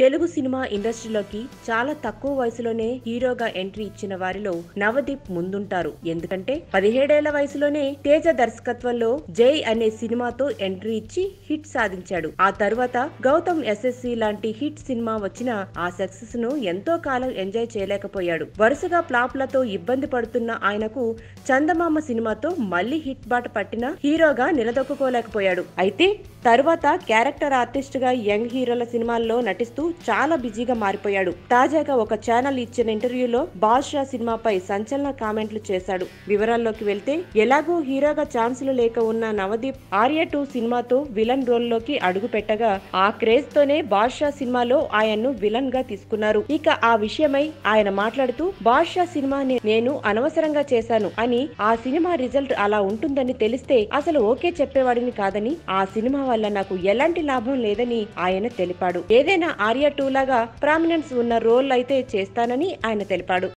Telugu cinema ఇండస్ట్రీలోకి చాలా తక్కువ వయసులోనే హీరోగా ఎంట్రీ ఇచ్చిన వారిలో నవదీప్ ముందుంటారు ఎందుకంటే పదిహేడేళ్ల వయసులోనే తేజ దర్శకత్వంలో జై అనే సినిమాతో ఎంట్రీ ఇచ్చి హిట్ సాధించాడు ఆ తర్వాత గౌతమ్ ఎస్ఎస్సి లాంటి హిట్ సినిమా వచ్చిన ఆ సక్సెస్ ను ఎంతో కాలం ఎంజాయ్ చేయలేకపోయాడు వరుసగా ఫ్లాప్లతో ఇబ్బంది పడుతున్న ఆయనకు చందమామ సినిమాతో మళ్లీ హిట్ బాట పట్టిన హీరోగా నిలదొక్కుకోలేకపోయాడు అయితే తరువాత క్యారెక్టర్ ఆర్టిస్ట్ గా యంగ్ హీరోల సినిమాల్లో నటిస్తూ చాలా బిజీగా మారిపోయాడు తాజాగా ఒక ఛానల్ ఇచ్చిన ఇంటర్వ్యూలో బాద్షా సినిమాపై సంచలన కామెంట్లు చేశాడు వివరాల్లోకి వెళ్తే ఎలాగో హీరోగా ఛాన్సులు లేక ఉన్న నవదీప్ ఆర్య టూ సినిమాతో విలన్ రోల్ లోకి అడుగు పెట్టగా ఆ క్రేజ్ తోనే బాద్షా సినిమాలో ఆయన్ను విలన్ గా తీసుకున్నారు ఇక ఆ విషయమై ఆయన మాట్లాడుతూ బాద్షా సినిమా నే- నేను అనవసరంగా చేశాను అని ఆ సినిమా రిజల్ట్ అలా ఉంటుందని తెలిస్తే అసలు ఓకే చెప్పేవాడిని కాదని ఆ సినిమా వల్ల నాకు ఎలాంటి లాభం లేదని ఆయన తెలిపాడు ఏదైనా ఆర్య టూ లాగా ప్రామినెన్స్ ఉన్న రోల్ అయితే చేస్తానని ఆయన తెలిపాడు